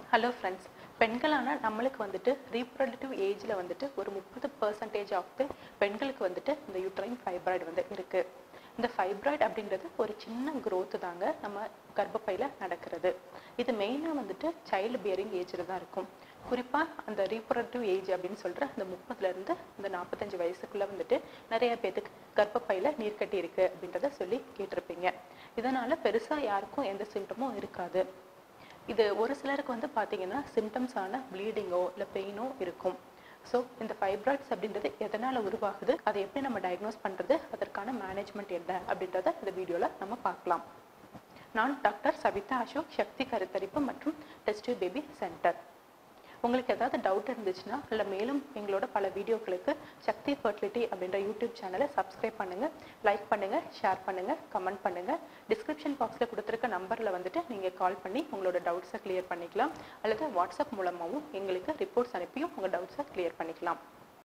hello friends பெண்களான நம்மளுக்கு வந்துட்டு reproductive ஏஜில் வந்துட்டு ஒரு முப்பது பர்சன்டேஜ் ஆஃப் த பெண்களுக்கு வந்துட்டு இந்த யூட்ரைன் ஃபைப்ராய்டு வந்து இருக்குது இந்த ஃபைப்ராய்டு அப்படின்றது ஒரு சின்ன growth தாங்க நம்ம கர்ப்பப்பையில் நடக்கிறது இது மெயினாக வந்துட்டு சைல்டு பியரிங் ஏஜில் தான் இருக்கும் குறிப்பாக அந்த ரீப்ரொடக்டிவ் ஏஜ் அப்படின்னு சொல்கிற அந்த முப்பதுலேருந்து இந்த நாற்பத்தஞ்சு வயசுக்குள்ளே வந்துட்டு நிறைய பேத்துக்கு கர்ப்பப்பையில் நீர் கட்டி இருக்கு அப்படின்றத சொல்லி கேட்டிருப்பீங்க இதனால் பெருசாக யாருக்கும் எந்த சிம்டமும் இருக்காது இது ஒரு சிலருக்கு வந்து பார்த்தீங்கன்னா சிம்டம்ஸான ப்ளீடிங்கோ இல்லை பெயினோ இருக்கும் ஸோ இந்த ஃபைப்ராய்ட்ஸ் அப்படின்றது எதனால் உருவாகுது அதை எப்படி நம்ம டயக்னோஸ் பண்ணுறது அதற்கான மேனேஜ்மெண்ட் என்ன அப்படின்றத இந்த வீடியோவில் நம்ம பார்க்கலாம் நான் டாக்டர் சவிதா அசோக் சக்தி கருத்தரிப்பு மற்றும் டெஸ்ட் பேபி சென்டர் உங்களுக்கு ஏதாவது டவுட் இருந்துச்சுன்னா இல்லை மேலும் எங்களோட பல வீடியோக்களுக்கு சக்தி ஃபர்டிலிட்டி அப்படின்ற யூடியூப் சேனலை சப்ஸ்கிரைப் பண்ணுங்கள் லைக் பண்ணுங்கள் ஷேர் பண்ணுங்கள் கமெண்ட் பண்ணுங்கள் டிஸ்கிரிப்ஷன் பாக்ஸில் கொடுத்துருக்க நம்பரில் வந்துட்டு நீங்கள் கால் பண்ணி உங்களோட டவுட்ஸை கிளியர் பண்ணிக்கலாம் அல்லது வாட்ஸ்அப் மூலமாகவும் எங்களுக்கு ரிப்போர்ட்ஸ் அனுப்பியும் உங்கள் டவுட்ஸை கிளியர் பண்ணிக்கலாம்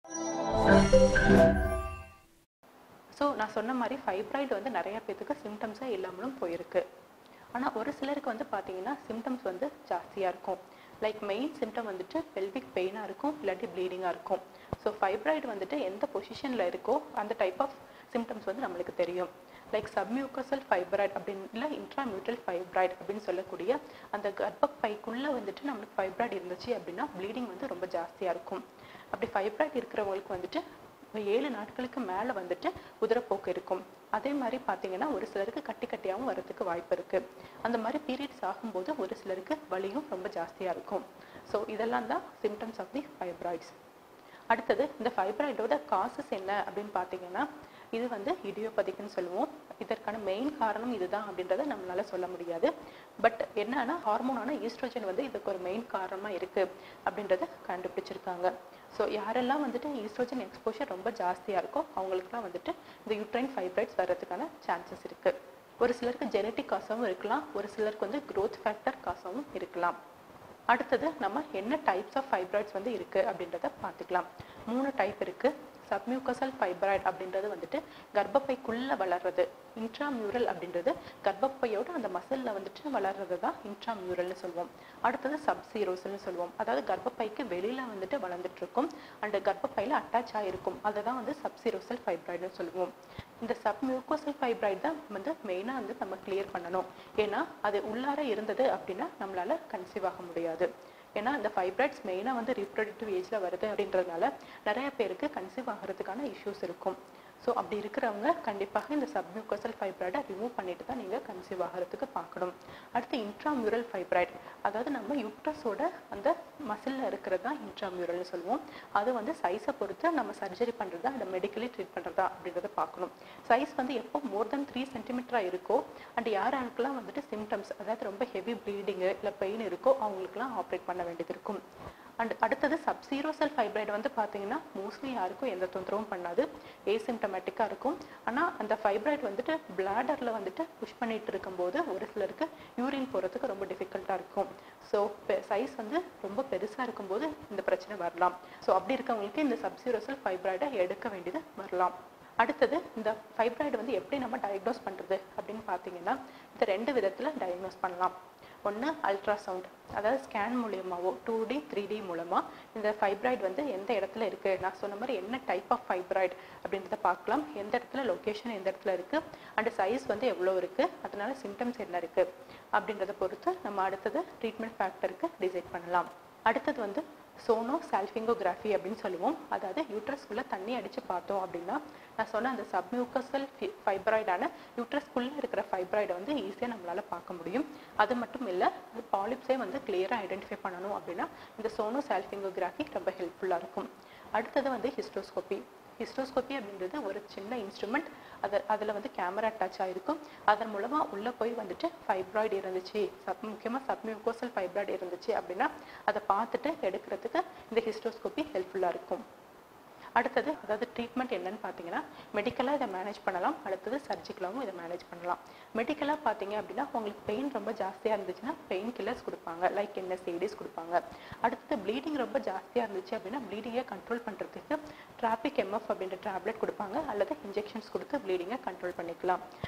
ஸோ நான் சொன்ன மாதிரி ஃபைப்ராய்டு வந்து நிறைய பேத்துக்கு சிம்டம்ஸே இல்லாமலும் போயிருக்கு ஆனால் ஒரு சிலருக்கு வந்து பார்த்தீங்கன்னா சிம்டம்ஸ் வந்து ஜாஸ்தியாக இருக்கும் லைக் மெயின் சிம்டம் வந்துட்டு பெல்விக் பெயினாக இருக்கும் இல்லாட்டி ப்ளீடிங்காக இருக்கும் ஸோ ஃபைப்ராய்டு வந்துட்டு எந்த பொசிஷனில் இருக்கோ அந்த டைப் ஆஃப் சிம்டம்ஸ் வந்து நம்மளுக்கு தெரியும் லைக் சப்மியூக்கசல் ஃபைப்ராய்டு அப்படின்னு இல்லை இன்ட்ராமியூட்டல் ஃபைப்ராய்டு அப்படின்னு சொல்லக்கூடிய அந்த கர்ப்பப்பைக்குள்ளே வந்துட்டு நம்மளுக்கு ஃபைப்ராய்டு இருந்துச்சு அப்படின்னா ப்ளீடிங் வந்து ரொம்ப ஜாஸ்தியாக இருக்கும் அப்படி ஃபைப்ராய்டு இருக்கிறவங்களுக்கு வந்துட்டு ஏழு நாட்களுக்கு மேலே வந்துட்டு உதிரப்போக்கு இருக்கும் அதே மாதிரி பார்த்தீங்கன்னா ஒரு சிலருக்கு கட்டி கட்டியாகவும் வரதுக்கு வாய்ப்பு இருக்குது அந்த மாதிரி பீரியட்ஸ் ஆகும்போது ஒரு சிலருக்கு வலியும் ரொம்ப ஜாஸ்தியாக இருக்கும் ஸோ இதெல்லாம் தான் சிம்டம்ஸ் ஆஃப் தி ஃபைப்ராய்ட்ஸ் அடுத்தது இந்த ஃபைப்ராய்டோட காசஸ் என்ன அப்படின்னு பார்த்தீங்கன்னா இது வந்து இடியோபதிக்குன்னு சொல்லுவோம் இதற்கான மெயின் காரணம் இதுதான் அப்படின்றத நம்மளால சொல்ல முடியாது பட் என்னன்னா ஹார்மோனான ஈஸ்ட்ரோஜன் வந்து இதுக்கு ஒரு மெயின் காரணமாக இருக்குது அப்படின்றத கண்டுபிடிச்சிருக்காங்க ஸோ யாரெல்லாம் வந்துட்டு ஈஸ்ட்ரோஜன் எக்ஸ்போஷர் ரொம்ப ஜாஸ்தியாக இருக்கோ அவங்களுக்குலாம் வந்துட்டு இந்த யூட்ரைன் ஃபைப்ரைட்ஸ் வர்றதுக்கான சான்சஸ் இருக்குது ஒரு சிலருக்கு ஜெனட்டிக் காசாகவும் இருக்கலாம் ஒரு சிலருக்கு வந்து growth ஃபேக்டர் காசாகவும் இருக்கலாம் அடுத்தது நம்ம என்ன டைப்ஸ் ஆஃப் ஃபைப்ராய்ட்ஸ் வந்து இருக்குது அப்படின்றத பார்த்துக்கலாம் மூணு டைப் இருக்குது சப்மியூக்கசல் ஃபைப்ராய்டு அப்படின்றது வந்துட்டு கர்ப்பப்பைக்குள்ளே வளர்றது இன்ட்ராமியூரல் அப்படின்றது கர்ப்பப்பையோட அந்த மசிலில் வந்துட்டு வளர்றது தான் இன்ட்ராமியூரல்னு சொல்லுவோம் அடுத்தது சப்சீரோஸ்னு சொல்லுவோம் அதாவது கர்ப்பப்பைக்கு வெளியில் வந்துட்டு வளர்ந்துட்டு இருக்கும் அண்ட் கர்ப்பப்பையில் அட்டாச் ஆகிருக்கும் அதை தான் வந்து சப்சீரோசல் ஃபைப்ராய்டுன்னு சொல்லுவோம் இந்த சப்மியூக்கோசல் ஃபைப்ராய்டு தான் வந்து மெயினாக வந்து நம்ம கிளியர் பண்ணணும் ஏன்னா அது உள்ளார இருந்தது அப்படின்னா நம்மளால கன்சீவ் ஆக முடியாது ஏன்னா இந்த ஃபைப்ராய்ட்ஸ் மெயினாக வந்து ரீப்ரொடக்டிவ் ஏஜில் வருது அப்படின்றதுனால நிறைய பேருக்கு கன்சீவ் ஆகிறதுக்கான இஷ்யூஸ் இருக்கும் ஸோ அப்படி இருக்கிறவங்க கண்டிப்பாக இந்த சப்மியூக்கோசல் ஃபைப்ராய்டை ரிமூவ் பண்ணிட்டு தான் நீங்கள் கன்சீவ் ஆகிறதுக்கு பார்க்கணும் அடுத்து இன்ட்ராமியூரல் ஃபைப்ராய்டு அதாவது நம்ம யுக்ட்ரஸோட அந்த மசிலில் இருக்கிறது தான் இன்ட்ராமியூரல்னு சொல்லுவோம் அது வந்து சைஸை பொறுத்து நம்ம சர்ஜரி பண்ணுறதா இல்லை மெடிக்கலி ட்ரீட் பண்ணுறதா அப்படின்றத பார்க்கணும் சைஸ் வந்து எப்போ மோர் தென் த்ரீ சென்டிமீட்டராக இருக்கோ அண்ட் யார் யாருக்கெல்லாம் வந்துட்டு சிம்டம்ஸ் அதாவது ரொம்ப ஹெவி ப்ளீடிங்கு இல்லை பெயின் இருக்கோ அவங்களுக்குலாம் ஆப்ரேட் பண்ண வேண்டியது இருக்கும் அண்ட் அடுத்தது சப்சீரோசல் ஃபைப்ராய்டு வந்து பார்த்தீங்கன்னா மோஸ்ட்லி யாருக்கும் எந்த தொந்தரவும் பண்ணாது ஏசிம்டமேட்டிக்காக இருக்கும் ஆனால் அந்த ஃபைப்ராய்டு வந்துட்டு பிளாடரில் வந்துட்டு புஷ் பண்ணிட்டு இருக்கும்போது ஒரு சிலருக்கு யூரின் போகிறதுக்கு ரொம்ப டிஃபிகல்ட்டாக இருக்கும் ஸோ சைஸ் வந்து ரொம்ப பெருசாக இருக்கும்போது இந்த பிரச்சனை வரலாம் ஸோ அப்படி இருக்கவங்களுக்கு இந்த சப்சீரோசல் ஃபைப்ராய்டை எடுக்க வேண்டியது வரலாம் அடுத்தது இந்த ஃபைப்ராய்டு வந்து எப்படி நம்ம டயக்னோஸ் பண்ணுறது அப்படின்னு பார்த்தீங்கன்னா இந்த ரெண்டு விதத்தில் டயக்னோஸ் பண்ணலாம் ஒன்று அல்ட்ராசவுண்ட் அதாவது ஸ்கேன் மூலியமாவோ டூ டி த்ரீ டி மூலமாக இந்த ஃபைப்ராய்டு வந்து எந்த இடத்துல இருக்குது நான் சொன்ன மாதிரி என்ன டைப் ஆஃப் ஃபைப்ராய்டு அப்படின்றத பார்க்கலாம் எந்த இடத்துல லொக்கேஷன் எந்த இடத்துல இருக்குது அண்ட் சைஸ் வந்து எவ்வளோ இருக்குது அதனால சிம்டம்ஸ் என்ன இருக்குது அப்படின்றத பொறுத்து நம்ம அடுத்தது ட்ரீட்மெண்ட் ஃபேக்டருக்கு டிசைட் பண்ணலாம் அடுத்தது வந்து சோனோ சால்ஃபிங்கோகிராஃபி அப்படின்னு சொல்லுவோம் அதாவது யூட்ரஸ்குள்ளே தண்ணி அடித்து பார்த்தோம் அப்படின்னா நான் சொன்ன அந்த சப்மியூக்கசல் ஃபைப்ராய்டான யூட்ரஸ்குள்ளே இருக்கிற ஃபைப்ராய்டை வந்து ஈஸியாக நம்மளால் பார்க்க முடியும் அது மட்டும் இல்லை அது பாலிப்ஸே வந்து கிளியராக ஐடென்டிஃபை பண்ணணும் அப்படின்னா இந்த சோனோ சால்ஃபிங்கோகிராஃபி ரொம்ப ஹெல்ப்ஃபுல்லாக இருக்கும் அடுத்தது வந்து ஹிஸ்டோஸ்கோப்பி ஹிஸ்டோஸ்கோப்பி அப்படின்றது ஒரு சின்ன இன்ஸ்ட்ருமெண்ட் அது அதில் வந்து கேமரா அட்டாச் ஆகிருக்கும் அதன் மூலமாக உள்ளே போய் வந்துட்டு ஃபைப்ராய்டு இருந்துச்சு சப் முக்கியமாக சப்மியூக்கோசல் ஃபைப்ராய்டு இருந்துச்சு அப்படின்னா அதை பார்த்துட்டு எடுக்கிறதுக்கு இந்த ஹிஸ்டோஸ்கோப்பி ஹெல்ப்ஃபுல்லாக இருக்கும் அடுத்தது அதாவது ட்ரீட்மெண்ட் என்னன்னு பார்த்தீங்கன்னா மெடிக்கலாக இதை மேனேஜ் பண்ணலாம் அடுத்தது சர்ஜிக்கலாகவும் இதை மேனேஜ் பண்ணலாம் மெடிக்கலாக பார்த்தீங்க அப்படின்னா உங்களுக்கு பெயின் ரொம்ப ஜாஸ்தியாக இருந்துச்சுன்னா பெயின் கில்லர்ஸ் கொடுப்பாங்க லைக் என்எஸ்ஏடிஸ் கொடுப்பாங்க அடுத்தது ப்ளீடிங் ரொம்ப ஜாஸ்தியாக இருந்துச்சு அப்படின்னா ப்ளீடிங்கை கண்ட்ரோல் பண்ணுறதுக்கு டிராபிக் எம்எஃப் அப்படின்ற டேப்லெட் கொடுப்பாங்க அல்லது இன்ஜெக்ஷன்ஸ் கொடுத்து ப்ளீடிங்கை கண்ட்ரோல் பண்ணிக்கலாம்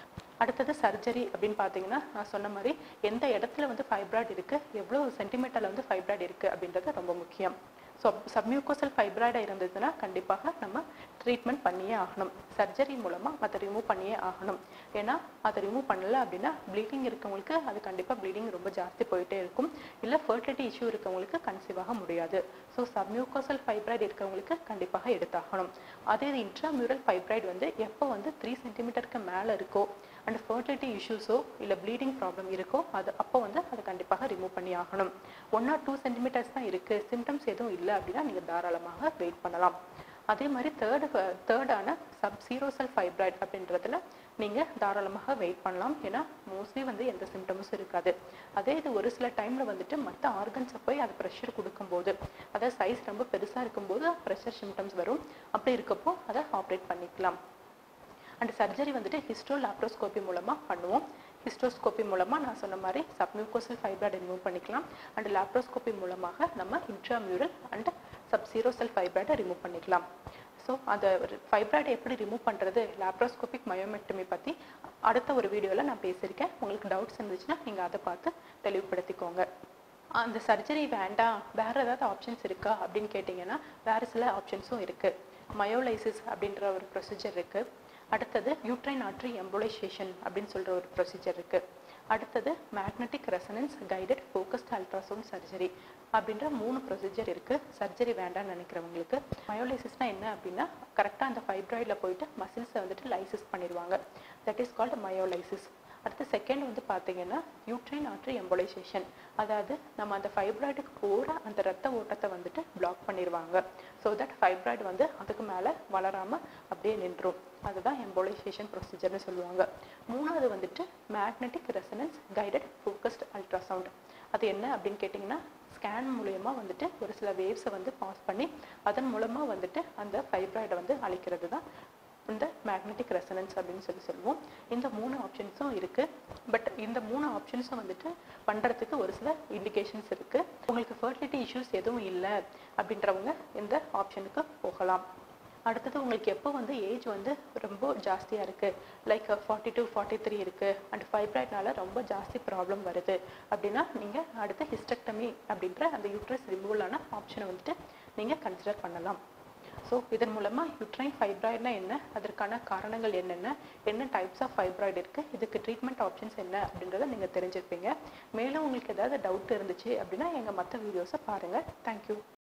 அடுத்தது சர்ஜரி அப்படின்னு பார்த்தீங்கன்னா நான் சொன்ன மாதிரி எந்த இடத்துல வந்து ஃபைப்ராய்டு இருக்குது எவ்வளோ சென்டிமீட்டரில் வந்து ஃபைப்ராய்டு இருக்குது அப்படின்றது ரொம்ப முக்கியம் ஸோ சப்மியூக்கோசல் ஃபைப்ராய்டாக இருந்ததுன்னா கண்டிப்பாக நம்ம ட்ரீட்மெண்ட் பண்ணியே ஆகணும் சர்ஜரி மூலமாக அதை ரிமூவ் பண்ணியே ஆகணும் ஏன்னா அதை ரிமூவ் பண்ணல அப்படின்னா ப்ளீடிங் இருக்கவங்களுக்கு அது கண்டிப்பாக ப்ளீடிங் ரொம்ப ஜாஸ்தி போயிட்டே இருக்கும் இல்லை ஃபர்டிலிட்டி இஷ்யூ இருக்கவங்களுக்கு கன்சீவ் ஆக முடியாது ஸோ சப்மியூக்கோசல் ஃபைப்ராய்டு இருக்கவங்களுக்கு கண்டிப்பாக எடுத்தாகணும் அதே இது இன்ட்ராமியூரல் ஃபைப்ராய்டு வந்து எப்போ வந்து த்ரீ சென்டிமீட்டருக்கு மேலே இருக்கோ அண்ட் ஃபர்டிலிட்டி இஷ்யூஸோ இல்லை ப்ளீடிங் ப்ராப்ளம் இருக்கோ அது அப்போ வந்து அதை கண்டிப்பாக ரிமூவ் பண்ணி ஆகணும் ஒன் ஆர் டூ சென்டிமீட்டர்ஸ் தான் இருக்குது சிம்டம்ஸ் எதுவும் இல்லை அப்படின்னா நீங்கள் தாராளமாக வெயிட் பண்ணலாம் அதே மாதிரி தேர்டு தேர்டான சப் சீரோசல் ஃபைப்ராய்ட் அப்படின்றதுல நீங்கள் தாராளமாக வெயிட் பண்ணலாம் ஏன்னா மோஸ்ட்லி வந்து எந்த சிம்டம்ஸும் இருக்காது அதே இது ஒரு சில டைமில் வந்துட்டு மற்ற ஆர்கன்ஸை போய் அது ப்ரெஷர் கொடுக்கும்போது அதாவது சைஸ் ரொம்ப பெருசாக இருக்கும்போது ப்ரெஷர் சிம்டம்ஸ் வரும் அப்படி இருக்கப்போ அதை ஆப்ரேட் பண்ணிக்கலாம் அண்ட் சர்ஜரி வந்துட்டு ஹிஸ்டோ லாப்ரோஸ்கோபி மூலமாக பண்ணுவோம் ஹிஸ்டோஸ்கோபி மூலமாக நான் சொன்ன மாதிரி சப்மியூக்கோசல் ஃபைப்ராய்டு ரிமூவ் பண்ணிக்கலாம் அண்ட் லாப்ரோஸ்கோபி மூலமாக நம்ம இன்ட்ராமியூரல் அண்ட் சப்சீரோசல் ஃபைப்ராய்டை ரிமூவ் பண்ணிக்கலாம் ஸோ அந்த ஃபைப்ராய்டை எப்படி ரிமூவ் பண்ணுறது லாப்ரோஸ்கோபிக் மயோமெக்டமி பற்றி அடுத்த ஒரு வீடியோவில் நான் பேசியிருக்கேன் உங்களுக்கு டவுட்ஸ் இருந்துச்சுன்னா நீங்கள் அதை பார்த்து தெளிவுபடுத்திக்கோங்க அந்த சர்ஜரி வேண்டாம் வேறு ஏதாவது ஆப்ஷன்ஸ் இருக்கா அப்படின்னு கேட்டிங்கன்னா வேறு சில ஆப்ஷன்ஸும் இருக்குது மயோலைசிஸ் அப்படின்ற ஒரு ப்ரொசீஜர் இருக்குது அடுத்தது யூட்ரைன் ஆர்ட்ரி எம்போலைசேஷன் அப்படின்னு சொல்கிற ஒரு ப்ரொசீஜர் இருக்குது அடுத்தது magnetic resonance guided focused ultrasound surgery அப்படின்ற மூணு ப்ரொசீஜர் இருக்குது சர்ஜரி வேண்டாம்னு நினைக்கிறவங்களுக்கு மயோலைசிஸ்னால் என்ன அப்படின்னா கரெக்டாக அந்த ஃபைப்ராய்டில் போயிட்டு மசில்ஸை வந்துட்டு லைசிஸ் பண்ணிடுவாங்க தட் இஸ் கால்டு மயோலைசிஸ் அடுத்து செகண்ட் வந்து பார்த்தீங்கன்னா யூட்ரைன் ஆர்ட்ரி எம்போலைசேஷன் அதாவது நம்ம அந்த ஃபைப்ராய்டுக்கு போகிற அந்த ரத்த ஓட்டத்தை வந்துட்டு பிளாக் பண்ணிடுவாங்க ஸோ தட் ஃபைப்ராய்டு வந்து அதுக்கு மேலே வளராமல் அப்படியே நின்றும் அதுதான் எம்போலைசேஷன் ப்ரொசீஜர்னு சொல்லுவாங்க மூணாவது வந்துட்டு magnetic resonance guided focused ultrasound அது என்ன அப்படின்னு கேட்டிங்கன்னா ஸ்கேன் மூலயமா வந்துட்டு ஒரு சில வேவ்ஸை வந்து பாஸ் பண்ணி அதன் மூலமாக வந்துட்டு அந்த ஃபைப்ராய்டை வந்து அழிக்கிறது தான் இந்த மேக்னெட்டிக் ரெசனன்ஸ் அப்படின்னு சொல்லி சொல்லுவோம் இந்த மூணு ஆப்ஷன்ஸும் இருக்குது பட் இந்த மூணு ஆப்ஷன்ஸும் வந்துட்டு பண்ணுறதுக்கு ஒரு சில இண்டிகேஷன்ஸ் இருக்குது உங்களுக்கு ஃபர்டிலிட்டி இஷ்யூஸ் எதுவும் இல்லை அப்படின்றவங்க இந்த ஆப்ஷனுக்கு போகலாம் அடுத்தது உங்களுக்கு எப்போ வந்து ஏஜ் வந்து ரொம்ப ஜாஸ்தியாக இருக்குது like forty two forty three இருக்குது அண்ட் ஃபைப்ராய்ட்னால ரொம்ப ஜாஸ்தி ப்ராப்ளம் வருது அப்படின்னா நீங்கள் அடுத்து ஹிஸ்டெக்டமி அப்படின்ற அந்த யூட்ரஸ் ரிமூவலான ஆப்ஷனை வந்துட்டு நீங்கள் கன்சிடர் பண்ணலாம் ஸோ இதன் மூலமாக யுட்ரைன் ஃபைப்ராய்ட்னா என்ன அதற்கான காரணங்கள் என்னென்ன என்ன டைப்ஸ் ஆஃப் ஃபைப்ராய்டு இருக்குது இதுக்கு ட்ரீட்மெண்ட் ஆப்ஷன்ஸ் என்ன அப்படின்றத நீங்கள் தெரிஞ்சிருப்பீங்க மேலும் உங்களுக்கு ஏதாவது டவுட் இருந்துச்சு அப்படின்னா எங்கள் மற்ற வீடியோஸை பாருங்கள் தேங்க்யூ